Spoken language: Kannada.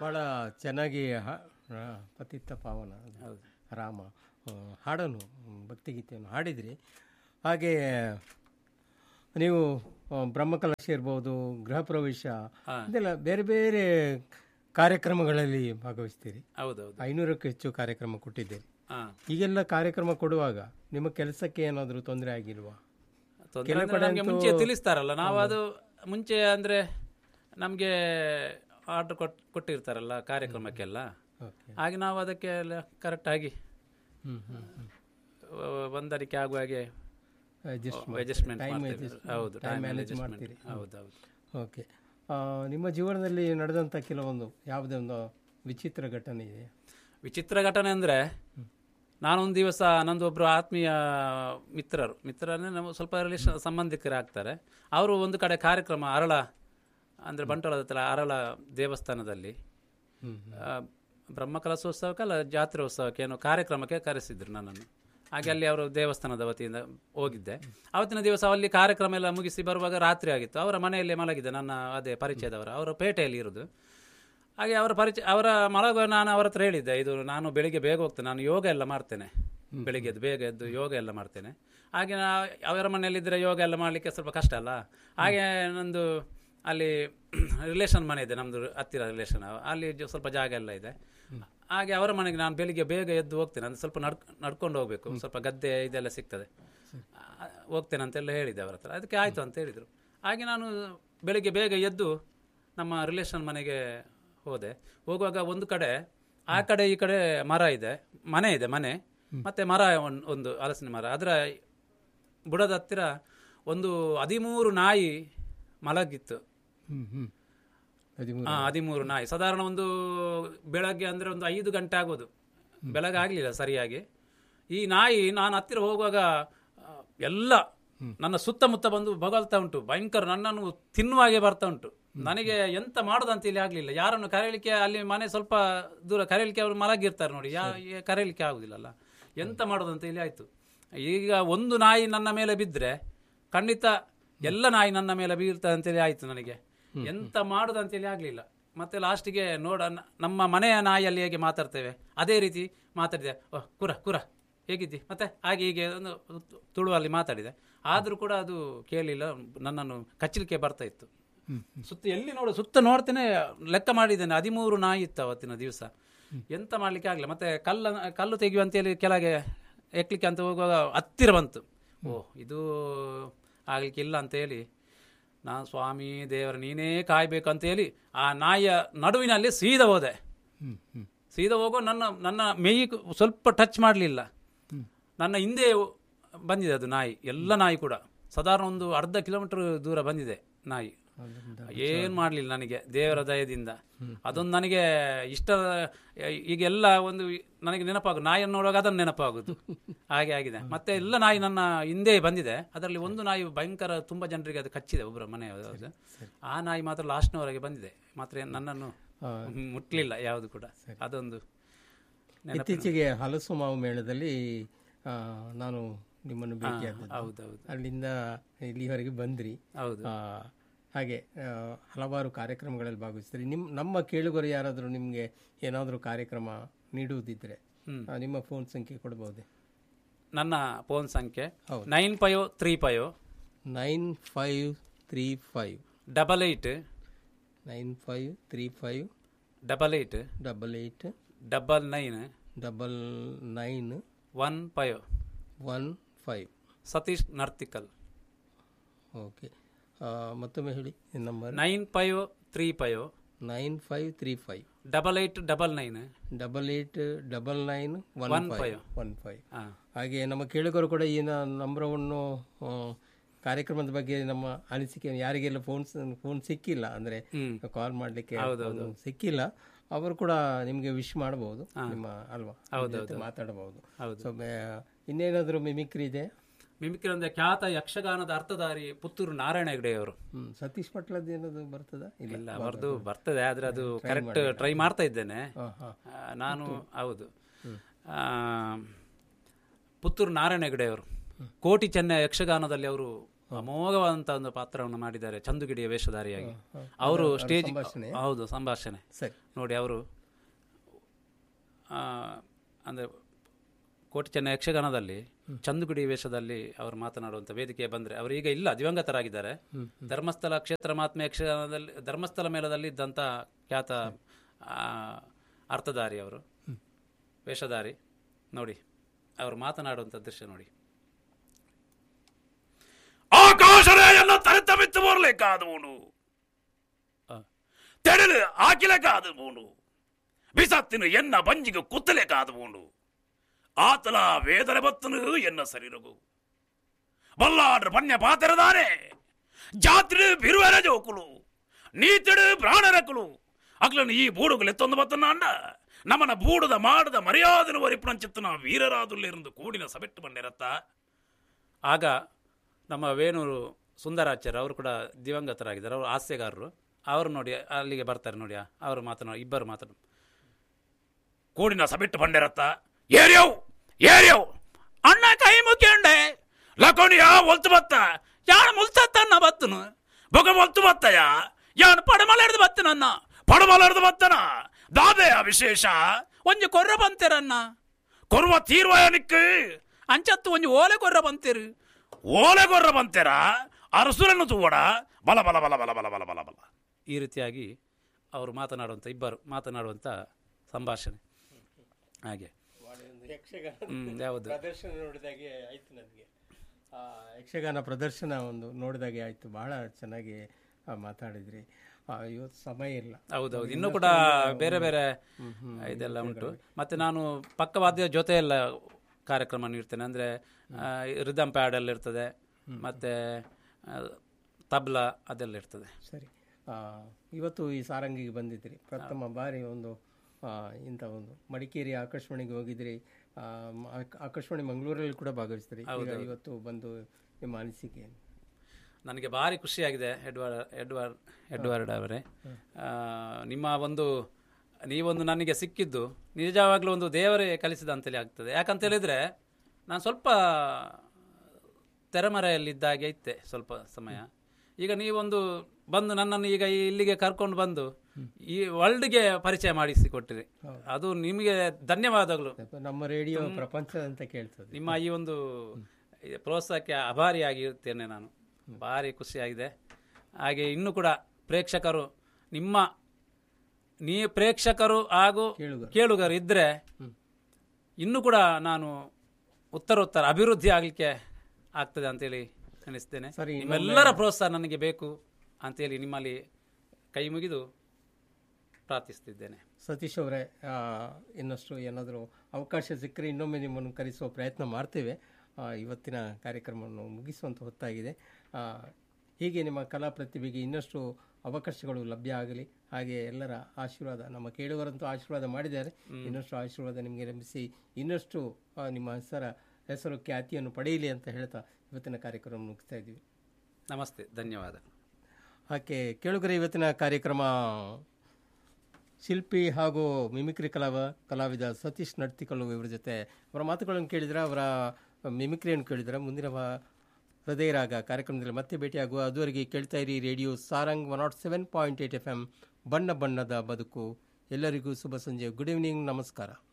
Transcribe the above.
ಭಾಳ ಚೆನ್ನಾಗಿ ಹಾ- ಆ, ಪತಿತ ಪಾವನ ಅದು. ರಾಮ ಆ, ಹಾಡನ್ನು ಮ್, ಭಕ್ತಿಗೀತೆಯನ್ನು ಹಾಡಿದ್ರಿ ಹಾಗೆ ನೀವು ಆ, ಬ್ರಹ್ಮಕಲಶ ಇರ್ಬೋದು ಗೃಹ ಪ್ರವೇಶ ಇದೆಲ್ಲ ಬೇರೆ ಬೇರೆ ಕಾರ್ಯಕ್ರಮಗಳಲ್ಲಿ ಭಾಗವಹಿಸ್ತೀರಿ ಹೌದೌದು ಐನೂರಕ್ಕೂ ಹೆಚ್ಚು ಕಾರ್ಯಕ್ರಮ ಕೊಟ್ಟಿದ್ದೀರಿ ಹಾ ಈಗೆಲ್ಲ ಕಾರ್ಯಕ್ರಮ ಕೊಡುವಾಗ ನಿಮ್ಮ ಕೆಲಸಕ್ಕೆ ಏನಾದರೂ ತೊಂದರೆ ಆಗಿಲ್ವಾ ತೊಂದ್ರೆ ಅಂದ್ರೆ ನಮ್ಗೆ ಮುಂಚೆ ತಿಳಿಸ್ತಾರಲ್ಲ ನಾವು ಅದು ಮುಂಚೆ ಅಂದ್ರೆ ನಮ್ಗೆ ಆರ್ಡರ್ ಕೊಟ್ ಕೊಟ್ಟಿರ್ತಾರಲ್ಲ ಕಾರ್ಯಕ್ರಮಕ್ಕೆಲ್ಲ ಓಕೆ ಹಾಗೆ ನಾವು ಅದಕ್ಕೆ ಎಲ್ಲ ಕರೆಕ್ಟ್ ಆಗಿ ಹ್ಞೂ ಹ್ಞೂ ಹ್ಞೂ ಅಹ್, ಹೊಂದಾಣಿಕೆ ಆಗುವ ಹಾಗೆ ಅಡ್ಜಸ್ಟ್ ಅಡ್ಜಸ್ಟ್ಮೆಂಟ್ time ಮಾಡ್ತೇವೆ adjust- ಹೌದು time ಟೈಮ್ manage ಮ್ಯಾನೇಜ್ಮೆಂಟ್ ಮಾಡ್ತೀರಿ. ಹೌದೌದು ಓಕೆ ಆ, ನಿಮ್ಮ ಜೀವನದಲ್ಲಿ ನಡೆದಂಥ ಕೆಲವೊಂದು ಯಾವುದೇ ಒಂದು ವಿಚಿತ್ರ ಘಟನೆ ಇದೆ ವಿಚಿತ್ರ ಘಟನೆ ಅಂದ್ರೆ ನಾನೊಂದು ದಿವಸ ನಂದು ಒಬ್ರು ಆತ್ಮೀಯ ಮಿತ್ರರು ಮಿತ್ರ ಅಂದ್ರೆ ನಮ್ಮ ಸ್ವಲ್ಪ ರಿಲೇಷನ್ ಸಂಬಂಧಿಕರಾಗ್ತಾರೆ ಅವರು ಒಂದು ಕಡೆ ಕಾರ್ಯಕ್ರಮ ಅರಳ ಅಂದ್ರೆ ಬಂಟ್ವಾಳದ ಹತ್ರ ಅರಳ ದೇವಸ್ಥಾನದಲ್ಲಿ ಹ್ಮ್, ಆ, ಬ್ರಹ್ಮಕಲಶೋತ್ಸವಕ್ಕಲ್ಲ ಜಾತ್ರೆ ಉತ್ಸವಕ್ಕೆ ಏನೋ ಕಾರ್ಯಕ್ರಮಕ್ಕೆ ಕರೆಸಿದ್ರು ನನ್ನನ್ನು ಹಾಗೆ ಅಲ್ಲಿ ಅವರು ದೇವಸ್ಥಾನದ ವತಿಯಿಂದ ಹೋಗಿದ್ದೆ ಅವತ್ತಿನ ದಿವಸ ಅಲ್ಲಿ ಕಾರ್ಯಕ್ರಮ ಎಲ್ಲ ಮುಗಿಸಿ ಬರುವಾಗ ರಾತ್ರಿ ಆಗಿತ್ತು ಅವರ ಮನೆಯಲ್ಲಿ ಮಲಗಿದ್ದೆ ನನ್ನ ಅದೇ ಪರಿಚಯದವರ ಅವರು ಪೇಟೆಯಲ್ಲಿ ಇರೋದು ಹಾಗೆ ಅವರ ಪರಿಚಯ ಅವರ ಮಲಗುವ ನಾನು ಅವರ ಹತ್ರ ಹೇಳಿದ್ದೆ ಇದು ನಾನು ಬೆಳಿಗ್ಗೆ ಬೇಗ ಹೋಗ್ತೇನೆ ನಾನು ಯೋಗ ಎಲ್ಲ ಮಾಡ್ತೇನೆ ಬೆಳಿಗ್ಗೆ ಎದ್ದು ಬೇಗ ಎದ್ದು ಯೋಗ ಎಲ್ಲ ಮಾಡ್ತೇನೆ ಹಾಗೆ ನಾ ಅವರ ಮನೆಯಲ್ಲಿದ್ದರೆ ಯೋಗ ಎಲ್ಲ ಮಾಡಲಿಕ್ಕೆ ಸ್ವಲ್ಪ ಕಷ್ಟ ಅಲ್ಲ ಹಾಗೆ ನಂದು ಅಲ್ಲಿ ರಿಲೇಷನ್ ಮನೆ ಇದೆ ನಮ್ಮದು ಹತ್ತಿರ ರಿಲೇಷನ್ ಅಲ್ಲಿ ಜೊ- ಸ್ವಲ್ಪ ಜಾಗ ಎಲ್ಲ ಇದೆ ಹಾಗೆ ಅವರ ಮನೆಗೆ ನಾನು ಬೆಳಿಗ್ಗೆ ಬೇಗ ಎದ್ದು ಹೋಗ್ತೇನೆ ಅಂದ್ರೆ ಸ್ವಲ್ಪ ನಡ್ ನಡ್ಕೊಂಡು ಹೋಗ್ಬೇಕು ಸ್ವಲ್ಪ ಗದ್ದೆ ಇದೆಲ್ಲ ಸಿಗ್ತದೆ ಆ, ಹೋಗ್ತೇನೆ ಅಂತೆಲ್ಲ ಹೇಳಿದ್ದೆ ಅವರ ಹತ್ರ ಅದಕ್ಕೆ ಆಯಿತು ಅಂತ ಹೇಳಿದರು ಹಾಗೆ ನಾನು ಬೆಳಿಗ್ಗೆ ಬೇಗ ಎದ್ದು ನಮ್ಮ ರಿಲೇಷನ್ ಮನೆಗೆ ಹೋದೆ ಹೋಗುವಾಗ ಒಂದು ಕಡೆ ಆ ಕಡೆ ಈ ಕಡೆ ಮರ ಇದೆ ಮನೆ ಇದೆ ಮನೆ ಮತ್ತೆ ಮರ ಒಂದ್- ಒಂದು ಹಲಸಿನ ಮರ ಅದರ ಬುಡದ ಹತ್ತಿರ ಒಂದು ಹದಿಮೂರು ನಾಯಿ ಮಲಗಿತ್ತು ಹ್ಮ್ ಹ್ಮ್ ಹದಿಮೂರು ಹಾ ಹದಿಮೂರು ನಾಯಿ ಸಾಧಾರಣ ಒಂದು ಬೆಳಗ್ಗೆ ಅಂದ್ರೆ ಒಂದು ಐದು ಗಂಟೆ ಆಗೋದು ಬೆಳಗಾಗ್ಲಿಲ್ಲ ಸರಿಯಾಗಿ ಈ ನಾಯಿ ನಾನು ಹತ್ತಿರ ಹೋಗುವಾಗ ಆ, ಎಲ್ಲ ನನ್ನ ಸುತ್ತಮುತ್ತ ಬಂದು ಬಗಲ್ತಾ ಉಂಟು ಭಯಂಕರ ನನ್ನನ್ನು ತಿನ್ನುವಾಗೆ ಬರ್ತಾ ಉಂಟು ನನಗೆ ಎಂತ ಮಾಡೋದಂತ ಇಲ್ಲಿ ಆಗ್ಲಿಲ್ಲ ಯಾರನ್ನು ಕರೆಯಲಿಕ್ಕೆ ಅಲ್ಲಿ ಮನೆ ಸ್ವಲ್ಪ ದೂರ ಕರೆಯಲಿಕ್ಕೆ ಅವರು ಮಲಗಿರ್ತಾರೆ ನೋಡಿ ಯಾ ಯಾ- ಕರೆಯಲಿಕ್ಕೆ ಆಗುದಿಲ್ಲಲ್ಲ ಎಂತ ಮಾಡೋದಂತ ಇಲ್ಲಿ ಆಯ್ತು ಈಗ ಒಂದು ನಾಯಿ ನನ್ನ ಮೇಲೆ ಬಿದ್ದರೆ ಖಂಡಿತ ಎಲ್ಲ ನಾಯಿ ನನ್ನ ಮೇಲೆ ಬೀಳ್ತದೆ ಅಂತೇಳಿ ಆಯ್ತು ನನಗೆ ಎಂತ ಮಾಡುದಂತೇಳಿ ಆಗ್ಲಿಲ್ಲ ಮತ್ತೆ ಲಾಸ್ಟಿಗೆ ನೋಡ ನ- ನಮ್ಮ ಮನೆಯ ನಾಯಿಯಲ್ಲಿ ಹೇಗೆ ಮಾತಾಡ್ತೇವೆ ಅದೇ ರೀತಿ ಮಾತಾಡಿದೆ ಓಹ್ ಕುರ ಕುರ ಹೇಗಿದ್ದಿ ಮತ್ತೆ ಹಾಗೆ ಹೀಗೆ ಒಂದು ತು- ತುಳುವಲ್ಲಿ ಮಾತಾಡಿದೆ ಆದರೂ ಕೂಡ ಅದು ಕೇಳಲಿಲ್ಲ ನನ್ನನ್ನು ಕಚ್ಚಲಿಕ್ಕೆ ಬರ್ತಾ ಇತ್ತು ಸುತ್ತ ಎಲ್ಲಿ ನೋಡು ಸುತ್ತ ನೋಡ್ತೇನೆ ಲೆಕ್ಕ ಮಾಡಿದ್ದೇನೆ ಹದಿಮೂರು ನಾಯಿ ಇತ್ತು ಅವತ್ತಿನ ದಿವಸ ಎಂತ ಮಾಡ್ಲಿಕ್ಕೆ ಆಗಲಿಲ್ಲ ಮತ್ತೆ ಕಲ್ಲ ಕಲ್ಲು ತೆಗೆಯುವಂತೇಳಿ ಕೆಳಗೆ ಎಕ್ಲಿಕ್ಕೆ ಅಂತ ಹೋಗುವಾಗ ಹತ್ತಿರ ಬಂತು ಓ ಇದು ಆಗ್ಲಿಕ್ಕೆ ಇಲ್ಲ ಅಂತ ಹೇಳಿ ನಾನು ಸ್ವಾಮಿ ದೇವರ ನೀನೇ ಕಾಯ್ಬೇಕು ಅಂತ ಹೇಳಿ ಆ ನಾಯಿಯ ನಡುವಿನಲ್ಲಿ ಸೀದಾ ಹೋದೆ ಹ್ಮ್ ಹ್ಮ್ ಸೀದಾ ಹೋಗೋ ನನ್ನ ನನ್ನ ಮೈ ಸ್ವಲ್ಪ ಟಚ್ ಮಾಡಲಿಲ್ಲ ನನ್ನ ಹಿಂದೆ ಬಂದಿದೆ ಅದು ನಾಯಿ ಎಲ್ಲ ನಾಯಿ ಕೂಡ ಸಾಧಾರಣ ಒಂದು ಅರ್ಧ ಕಿಲೋಮೀಟರ್ ದೂರ ಬಂದಿದೆ ನಾಯಿ ಏನ್ ಮಾಡ್ಲಿಲ್ಲ ನನಗೆ ದೇವರ ದಯದಿಂದ ಅದೊಂದು ನನಗೆ ಇಷ್ಟ ಈಗೆಲ್ಲ ಒಂದು ನನಗೆ ನೆನಪಾಗ ನಾಯಿಯನ್ನು ನೋಡುವಾಗ ಅದನ್ನು ನೆನಪಾಗುದು ಹಾಗೆ ಆಗಿದೆ ಮತ್ತೆ ಎಲ್ಲ ನಾಯಿ ನನ್ನ ಹಿಂದೆ ಬಂದಿದೆ ಅದರಲ್ಲಿ ಒಂದು ನಾಯಿ ಭಯಂಕರ ತುಂಬಾ ಜನರಿಗೆ ಅದು ಕಚ್ಚಿದೆ ಒಬ್ಬರ ಮನೆಯವರು ಆ ನಾಯಿ ಮಾತ್ರ ಲಾಸ್ಟ್ನವರೆಗೆ ಬಂದಿದೆ ಮಾತ್ರ ಏನ್ ನನ್ನನ್ನು ಮುಟ್ಲಿಲ್ಲ ಯಾವುದು ಕೂಡ ಅದೊಂದು ನೆನಪು ಇತ್ತೀಚೆಗೆ ಹಲಸು ಮಾವು ಮೇಳದಲ್ಲಿ ಆ, ನಾನು ನಿಮ್ಮನ್ನು ಭೇಟಿಯಾದ ಹೌದೌದು ಅಲ್ಲಿಂದ ಇಲ್ಲಿವರೆಗೆ ಬಂದ್ರಿ ಹೌದು ಆ, ಹಾಗೆ ಆ, ಹಲವಾರು ಕಾರ್ಯಕ್ರಮಗಳಲ್ಲಿ ಭಾಗವಹಿಸ್ತೀರಿ ನಿಮ್ಮ ನಮ್ಮ ಕೇಳುಗರು ಯಾರಾದರೂ ನಿಮಗೆ ಏನಾದರೂ ಕಾರ್ಯಕ್ರಮ ನೀಡುವುದಿದ್ರೆ ಹ್ಮ್. ಆ, ನಿಮ್ಮ ಫೋನ್ ಸಂಖ್ಯೆ ಕೊಡಬಹುದೇ ನನ್ನ ಫೋನ್ ಸಂಖ್ಯೆ ಹೌದು. Nine five three five nine five three five double eight nine five three five double eight double eight double nine double nine one five one five Satish ನರ್ತಿಕಲ್ ಓಕೆ ಮತ್ತೊಮ್ಮೆ ಹೇಳಿ number nine five three five nine five three five double eight double nine double eight double nine one One five five. One five ಹಾಂ ಹಾಗೆ ನಮ್ಮ ಕೇಳುಗರು ಕೂಡ ಈ ನ- ನಂಬರವನ್ನು ಆ, ಕಾರ್ಯಕ್ರಮದ ಬಗ್ಗೆ ನಮ್ಮ ಅನಿಸಿಕೆ ಯಾರಿಗೆಲ್ಲ ಫೋನ್ ಫೋನ್ ಸಿಕ್ಕಿಲ್ಲ ಅಂದ್ರೆ ಹ್ಮ್. ಕಾಲ್ ಮಾಡ್ಲಿಕ್ಕೆ phone ಸಿಕ್ಕಿಲ್ಲ ಅವರು ಕೂಡ ನಿಮ್ಗೆ ವಿಶ್ ಮಾಡಬಹುದು ನಿಮ್ಮ ಅಲ್ವಾ ನಿಮ್ ಜೊತೆ ಮಾತಾಡಬಹುದು ಹೌದು. ಸೊ ಇನ್ನೇನಾದರೂ ಮಿಮಿಕ್ರಿ ಇದೆ ಮಿಮಿಕ್ರಿ ಅಂದ್ರೆ ಖ್ಯಾತ ಯಕ್ಷಗಾನದ ಅರ್ಥಧಾರಿ ಪುತ್ತೂರು ನಾರಾಯಣ ಹೆಗಡೆಯವರು ಹ್ಮ್ ಸತೀಶ್ ಪಟ್ಲದ್ ಏನದು ಬರ್ತದ ಇಲ್ಲ ಇಲ್ಲ ಅವರದು ಬರ್ತದೆ ಆದ್ರೆ ಅದು ಕರೆಕ್ಟ್ ಟ್ರೈ ಮಾಡ್ತಾ ಇದ್ದೇನೆ ಹಾ ಹಾ ಆ, ನಾನು ಹೌದು ಆ, ಪುತ್ತೂರು ನಾರಾಯಣ ಹೆಗಡೆಯವರು ಕೋಟಿ ಚೆನ್ನೈ ಯಕ್ಷಗಾನದಲ್ಲಿ ಅವರು ಅಮೋಘವಾದಂತ ಒಂದು ಪಾತ್ರವನ್ನು ಮಾಡಿದ್ದಾರೆ ಚಂದುಗಿಡಿಯ ವೇಷಧಾರಿಯಾಗಿ ಅವರು ಸ್ಟೇಜ್ ಹೌದು ಸಂಭಾಷಣೆ ಸರಿ ನೋಡಿ ಅವರು ಅಂದರೆ ಕೋಟಿ ಚೆನ್ನ ಯಕ್ಷಗಾನದಲ್ಲಿ ಚಂದುಗುಡಿ ವೇಷದಲ್ಲಿ ಅವರು ಮಾತನಾಡುವಂಥ ವೇದಿಕೆ ಬಂದರೆ ಅವರು ಈಗ ಇಲ್ಲ ದಿವಂಗತರಾಗಿದ್ದಾರೆ ಧರ್ಮಸ್ಥಳ ಕ್ಷೇತ್ರ ಮಹಾತ್ಮ ಯಕ್ಷಗಾನದಲ್ಲಿ ಧರ್ಮಸ್ಥಳ ಮೇಳದಲ್ಲಿ ಇದ್ದಂಥ ಖ್ಯಾತ ಆ, ಅರ್ಥಧಾರಿ ಅವರು ವೇಷಧಾರಿ ನೋಡಿ ಅವರು ಮಾತನಾಡುವಂಥ ದೃಶ್ಯ ನೋಡಿ ಆಕಾಶರೇಯನ್ನು ತರೆತಮಿತ್ತು ಬರಲೇಕಾದವನು ತೆಡಲು ಹಾಕಿಲಕ್ಕಾದವನು ಬಿಸತ್ತಿನ ಎನ್ನ ಬಂಜಿಗೆ ಕುತ್ತಲೇಕಾದವನು ಆತಲ ವೇದನೆ ಬತ್ತನು ಎನ್ನ ಸರಿರಗು ಬಲ್ಲಾಡ್ರ ಪನ್ಯ ಪಾತೆರದಾನೆ ಜಾತ್ರೆ ಬಿರುವೆರ ಜೋಕುಲು ನೀತಿಡು ಪ್ರಾಣರಕುಲು ಅಗ್ಲನು ಈ ಬೂಡುಗಳು ಎತ್ತೊಂದು ಬತ್ತನ ಅಂಡ ನಮ್ಮನ ಬೂಡದ ಮಾಡದ ಮರ್ಯಾದನು ವರಿಪುಣಂಚಿತ್ತನ ವೀರರಾದುಲ್ಲಿருந்து ಕೂಡಿನ ಸಬೆಟ್ಟು ಬಂಡಿರತ್ತ ಆಗ ನಮ್ಮ ವೇಣೂರು ಸುಂದರಾಚಾರ್ಯ ಅವರು ಕೂಡ ದಿವಂಗತರಾಗಿದ್ದಾರೆ ಅವರು ಹಾಸ್ಯಗಾರರು ಅವರು ನೋಡಿ ಅಲ್ಲಿಗೆ ಬರ್ತಾರೆ ನೋಡಿ ಅವರು ಮಾತನಾಡಿ ಇಬ್ಬರು ಮಾತನಾಡಿ ಕೂಡಿನ ಸಬಿಟ್ಟು ಬಂಡಿರತ್ತ ಏರ್ಯವ್ ಏರ್ಯವ್ ಅಣ್ಣ ಕೈ ಮುಕ್ಕೊಂಡೆ ಲಕೋಣಿಯ ಒಲ್ತು ಬತ್ತ ಯಾಣ ಮುಲ್ತತ್ತನ್ನ ಬತ್ತನು ಬೊಗ ಒಲ್ತು ಬತ್ತಯ ಯಾಣ ಪಡಮಲೆಡ್ದು ಬತ್ತನನ್ನ ಪಡಮಲೆಡ್ದು ಬತ್ತನ ದಾದೆಯ ವಿಶೇಷ ಒಂಜಿ ಕೊರ್ರ ಬಂತೇರನ್ನ ಕೊರುವ ತೀರ್ವಯನಿಕ್ ಅಂಚತ್ತು ಒಂಜಿ ಓಲೆ ಕೊರ್ರ ಬಂತೇರು ಓಲೆ ಗೊರ್ರ ಬಂತೆರ ಅರಸುರನ್ನು ತೂವಡ ಬಲ ಬಲ ಬಲ ಬಲ ಬಲ ಬಲ ಬಲ ಬಲ ಈ ರೀತಿಯಾಗಿ ಅವರು ಮಾತನಾಡುವಂಥ ಇಬ್ಬರು ಮಾತನಾಡುವಂಥ ಸಂಭಾಷಣೆ ಹಾಗೆ ಯಕ್ಷಗಾನ ಹ್ಮ್, ಯಾವುದು ಪ್ರದರ್ಶನ ನೋಡಿದಾಗೆ ಆಯ್ತು ನನಗೆ ಆ, ಯಕ್ಷಗಾನ ಪ್ರದರ್ಶನ ಒಂದು ನೋಡಿದಾಗೆ ಆಯ್ತು ಬಹಳ ಚೆನ್ನಾಗಿ ಆ, ಮಾತಾಡಿದ್ರಿ ಆ, ಇವತ್ತು ಸಮಯ ಇಲ್ಲ ಹೌದೌದು ಇನ್ನೂ ಕೂಡ ಬೇರೆ ಬೇರೆ ಇದೆಲ್ಲ ಉಂಟು ಮತ್ತೆ ನಾನು ಪಕ್ಕವಾದ್ಯ ಜೊತೆ ಎಲ್ಲ ಕಾರ್ಯಕ್ರಮ ನೀಡ್ತೇನೆ ಅಂದ್ರೆ ರಿದಮ್ ಪ್ಯಾಡ್ ಎಲ್ಲ ಇರ್ತದೆ ಮತ್ತೆ ಆ, ತಬ್ಲಾ ಅದೆಲ್ಲ ಇರ್ತದೆ ಸರಿ ಆ, ಇವತ್ತು ಈ ಸಾರಂಗಿಗೆ ಬಂದಿದ್ರಿ ಪ್ರಥಮ ಬಾರಿ ಒಂದು ಆ, ಇಂಥ ಒಂದು ಮಡಿಕೇರಿ ಆಕಾಶವಾಣಿಗೆ ಹೋಗಿದ್ರಿ ಆ, ಮ- ಆಕ- ಆಕಾಶವಾಣಿ ಮಂಗಳೂರಲ್ಲಿ ಕೂಡ ಭಾಗವಹಿಸಿದ್ರಿ ಈಗ ಇವತ್ತು ಬಂದು ನಿಮ್ಮ ಅನಿಸಿಕೆ ಏನು ನನಗೆ ಭಾರಿ ಖುಷಿಯಾಗಿದೆ ಎಡ್ವರ್ಡ್ ಎಡ್ವರ್ಡ್ ಎಡ್ವರ್ಡ್ ಅವರೇ ಆ, ನಿಮ್ಮ ಒಂದು ನೀವೊಂದು ನನಗೆ ಸಿಕ್ಕಿದ್ದು ನಿಜವಾಗ್ಲೂ ಒಂದು ದೇವರೇ ಕಲಿಸಿದ ಅಂತೇಳಿ ಆಗ್ತದೆ ಯಾಕಂತ ಹೇಳಿದ್ರೆ ನಾನು ಸ್ವಲ್ಪ ತೆರೆಮರೆಯಲ್ಲಿದ್ದಾಗೆ ಇದ್ದೆ ಸ್ವಲ್ಪ ಸಮಯ ಈಗ ನೀವೊಂದು ಬಂದು ನನ್ನನ್ನು ಈಗ ಈ ಇಲ್ಲಿಗೆ ಕರ್ಕೊಂಡು ಬಂದು ಈ ವರ್ಲ್ಡ್ಗೆ ಪರಿಚಯ ಮಾಡಿಸಿಕೊಟ್ಟಿರಿ ಅದು ನಿಮಗೆ ಧನ್ಯವಾದಗಳು ಸ್ವಲ್ಪ ನಮ್ಮ ರೇಡಿಯೋ ಪ್ರಪಂಚ ಅಂತ ಕೇಳ್ತದೆ ನಿಮ್ಮ ಈ ಒಂದು ಪ್ರೋತ್ಸಾಹಕ್ಕೆ ಅಭಾರಿಯಾಗಿರ್ತೇನೆ ನಾನು ಭಾರಿ ಖುಷಿಯಾಗಿದೆ ಹಾಗೆ ಇನ್ನೂ ಕೂಡ ಪ್ರೇಕ್ಷಕರು ನಿಮ್ಮ ನೀ ಪ್ರೇಕ್ಷಕರು ಹಾಗೂ ಕೇಳುಗರು. ಕೇಳುಗರು ಇದ್ರೆ ಇನ್ನೂ ಕೂಡ ನಾನು ಉತ್ತರೋತ್ತರ ಅಭಿವೃದ್ಧಿ ಆಗಲಿಕ್ಕೆ ಆಗ್ತದೆ ಅಂತೇಳಿ ಅನಿಸ್ತೇನೆ ಸರಿ, ನಿಮ್ಮೆಲ್ಲರ ಪ್ರೋತ್ಸಾಹ ನನಗೆ ಬೇಕು ಅಂತೇಳಿ ನಿಮ್ಮಲ್ಲಿ ಕೈ ಮುಗಿದು ಪ್ರಾರ್ಥಿಸ್ತಿದ್ದೇನೆ ಸತೀಶ್ ಅವರೇ ಆ, ಇನ್ನಷ್ಟು ಏನಾದರೂ ಅವಕಾಶ ಸಿಕ್ಕರೆ ಇನ್ನೊಮ್ಮೆ ನಿಮ್ಮನ್ನು ಕರೆಸುವ ಪ್ರಯತ್ನ ಮಾಡ್ತೇವೆ ಆ, ಇವತ್ತಿನ ಕಾರ್ಯಕ್ರಮವನ್ನು ಮುಗಿಸುವಂತ ಹೊತ್ತಾಗಿದೆ ಆ, ಹೀಗೆ ನಿಮ್ಮ ಕಲಾ ಪ್ರತಿಭೆಗೆ ಇನ್ನಷ್ಟು ಅವಕಾಶಗಳು ಲಭ್ಯ ಆಗಲಿ ಹಾಗೆ ಎಲ್ಲರ ಆಶೀರ್ವಾದ ನಮ್ಮ ಕೇಳುವರಂತೂ ಆಶೀರ್ವಾದ ಮಾಡಿದ್ದಾರೆ ಇನ್ನಷ್ಟು ಆಶೀರ್ವಾದ ನಿಮಗೆ ಲಭಿಸಿ ಇನ್ನಷ್ಟು ಆ, ನಿಮ್ಮ ಹೆಸರ ಹೆಸರು ಖ್ಯಾತಿಯನ್ನು ಪಡೆಯಲಿ ಅಂತ ಹೇಳ್ತಾ ಇವತ್ತಿನ ಕಾರ್ಯಕ್ರಮ ಮುಗಿಸ್ತಾ ಇದ್ದೀವಿ ನಮಸ್ತೆ ಧನ್ಯವಾದ ಹಾಗೆ ಕೇಳುಗರೆ ಇವತ್ತಿನ ಕಾರ್ಯಕ್ರಮ ಶಿಲ್ಪಿ ಹಾಗೂ ಮಿಮಿಕ್ರಿ ಕಲಾವ ಕಲಾವಿದ ಸತೀಶ್ ನಡ್ತಿಕಲ್ಲು ಇವರ ಜೊತೆ ಅವರ ಮಾತುಗಳನ್ನು ಕೇಳಿದ್ರೆ ಅವರ ಮಿಮಿಕ್ರಿಯನ್ನು ಕೇಳಿದ್ರೆ ಮುಂದಿನ ವ- ಹೃದಯ ರಾಗ ಕಾರ್ಯಕ್ರಮದಲ್ಲಿ ಮತ್ತೆ ಭೇಟಿಯಾಗುವ ಅದುವರೆಗೆ ಕೇಳ್ತಾ ಇರಿ radio Sarang one nought seven point eight F M ಬಣ್ಣ ಬಣ್ಣದ ಬದುಕು ಎಲ್ಲರಿಗೂ ಶುಭ ಸಂಜೆ ಗುಡ್ ಈವ್ನಿಂಗ್ ನಮಸ್ಕಾರ